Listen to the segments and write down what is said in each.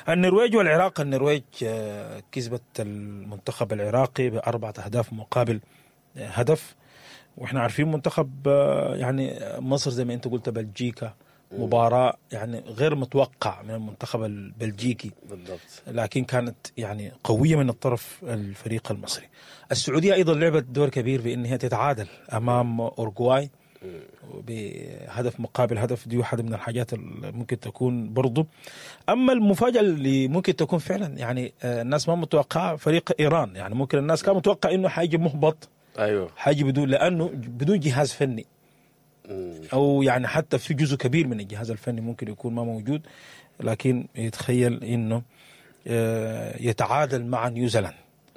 النرويج والعراق النرويج آه، كسبت المنتخب العراقي بأربعة أهداف مقابل آه، هدف واحنا عارفين منتخب آه، يعني مصر زي ما انت قلت بلجيكا مباراة يعني غير متوقع من المنتخب البلجيكي بالضبط لكن كانت يعني قوية من الطرف الفريق المصري السعودية أيضا لعبت دور كبير بأنها تتعادل أمام أورجواي بهدف مقابل هدف دي واحدة من الحاجات اللي ممكن تكون برضو أما المفاجأة اللي ممكن تكون فعلا يعني آه، الناس ما متوقعة فريق إيران يعني ممكن الناس كان متوقع إنه حيجي محبط ايوه حاجي بدون لأنه بدون جهاز فني مم. او يعني حتى في جزء كبير من الجهاز الفني ممكن يكون ما موجود لكن يتخيل انه آه، يتعادل مع نيوزيلاند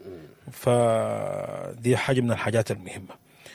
فدي حاجه من الحاجات المهمه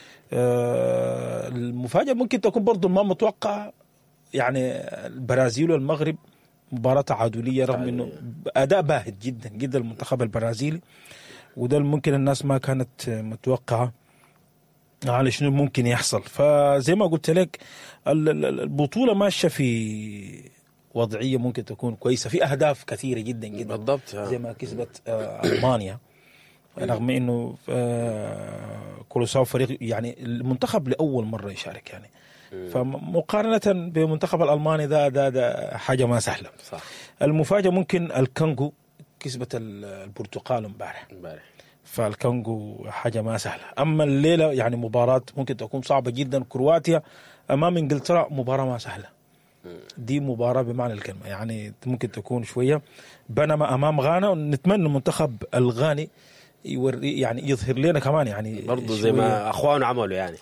آه، المفاجاه ممكن تكون برضو ما متوقع يعني البرازيل والمغرب مباراة تعادلية رغم انه اداء باهت جدا جدا المنتخب البرازيلي وده اللي ممكن الناس ما كانت متوقعه على شنو ممكن يحصل فزي ما قلت لك ال- ال- البطولة ماشية في وضعية ممكن تكون كويسة في أهداف كثيرة جدا جدا بالضبط آه. زي ما كسبت آه، ألمانيا رغم انه آه، كولوساو فريق يعني المنتخب لاول مره يشارك يعني فمقارنه بمنتخب الالماني ده ده ده حاجه ما سهله صح المفاجاه ممكن الكونغو كسبت ال- البرتقال امبارح امبارح فالكونغو حاجه ما سهله اما الليله يعني مباراه ممكن تكون صعبه جدا كرواتيا امام انجلترا مباراه ما سهله دي مباراه بمعنى الكلمه يعني ممكن تكون شويه بينما امام غانا ونتمنى المنتخب الغاني يوري يعني يظهر لنا كمان يعني برضه زي شوية. ما اخوانه عملوا يعني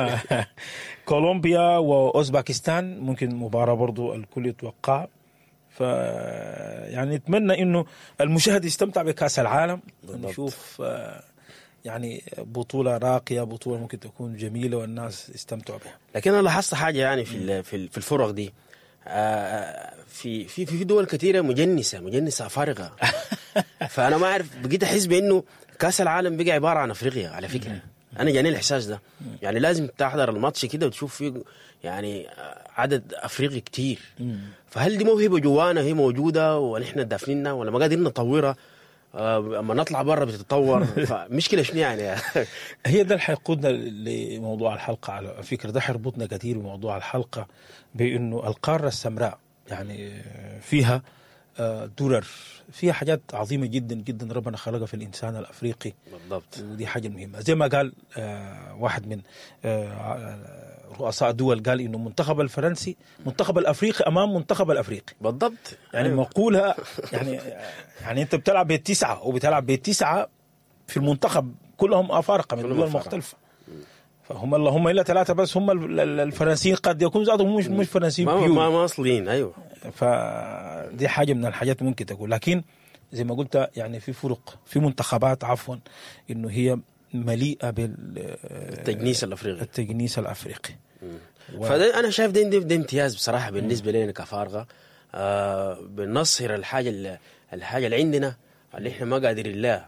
كولومبيا واوزباكستان ممكن مباراه برضو الكل يتوقع ف يعني نتمنى انه المشاهد يستمتع بكاس العالم بالضبط. نشوف آه، يعني بطوله راقيه بطوله ممكن تكون جميله والناس يستمتعوا بها لكن انا لاحظت حاجه يعني في ال- في ال- في الفرق دي آه، في في في دول كثيره مجنسه مجنسه فارغه فانا ما اعرف بقيت احس بانه كاس العالم بقى عباره عن افريقيا على فكره انا جاني الاحساس ده يعني لازم تحضر الماتش كده وتشوف فيه يعني آه، عدد افريقي كتير فهل دي موهبه جوانا هي موجوده ونحن دافنينها ولا ما قادرين نطورها آه، اما نطلع برا بتتطور فمشكله شنو يعني هي ده اللي حيقودنا لموضوع الحلقه على فكره ده حيربطنا كثير بموضوع الحلقه بانه القاره السمراء يعني فيها آه، درر فيها حاجات عظيمه جدا جدا ربنا خلقها في الانسان الافريقي بالضبط ودي حاجه مهمه زي ما قال آه، واحد من آه، رؤساء دول قال انه المنتخب الفرنسي منتخب الافريقي امام منتخب الافريقي بالضبط يعني أيوة. مقولها يعني يعني انت بتلعب بالتسعه وبتلعب بالتسعه في المنتخب كلهم افارقه من كلهم دول أفارقة. مختلفه فهم اللهم الا ثلاثه بس هم ال- ال- الفرنسيين قد يكون ذاتهم مش مش فرنسيين ما ما, بيور ما اصليين ايوه فدي حاجه من الحاجات ممكن تقول لكن زي ما قلت يعني في فرق في منتخبات عفوا انه هي مليئه التجنيس الافريقي بالتجنيس الافريقي و- فده انا شايف ده, ده, ده امتياز بصراحه بالنسبه لنا كفارغه آه بنصهر الحاجه اللي الحاجه اللي عندنا اللي احنا ما قادرين لها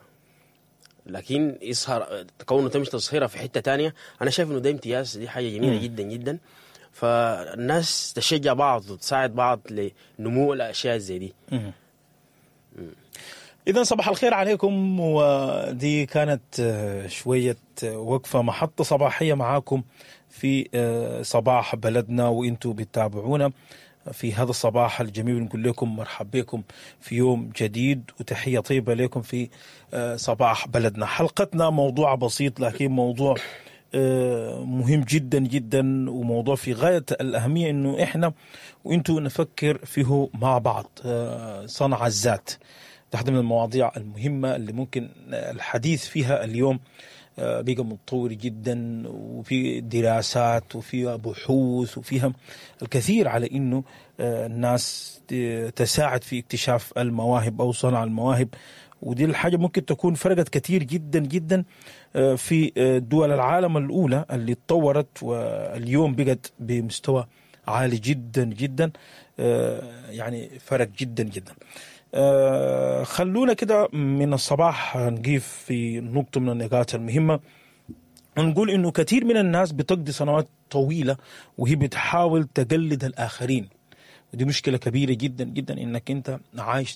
لكن يظهر كونه تمشي تصهيرها في حته تانية انا شايف انه ده امتياز دي حاجه جميله جدا جدا فالناس تشجع بعض وتساعد بعض لنمو الاشياء زي دي إذا صباح الخير عليكم ودي كانت آه، شوية آه، وقفة محطة صباحية معاكم في آه، صباح بلدنا وانتم بتتابعونا في هذا الصباح الجميل نقول لكم مرحب بكم في يوم جديد وتحية طيبة لكم في آه، صباح بلدنا حلقتنا موضوع بسيط لكن موضوع آه، مهم جدا جدا وموضوع في غاية الأهمية أنه إحنا وإنتوا نفكر فيه مع بعض آه، صنع الذات واحدة من المواضيع المهمة اللي ممكن الحديث فيها اليوم آه، بقى متطور جدا وفي دراسات وفي بحوث وفيها الكثير على انه آه، الناس ت- تساعد في اكتشاف المواهب او صنع المواهب ودي الحاجة ممكن تكون فرقت كثير جدا جدا آه، في آه، دول العالم الأولى اللي اتطورت واليوم بقت بمستوى عالي جدا جدا آه، يعني فرق جدا جدا آه، خلونا كده من الصباح نقيف في نقطة من النقاط المهمة نقول انه كثير من الناس بتقضي سنوات طويلة وهي بتحاول تقلد الآخرين ودي مشكلة كبيرة جدا جدا انك انت عايش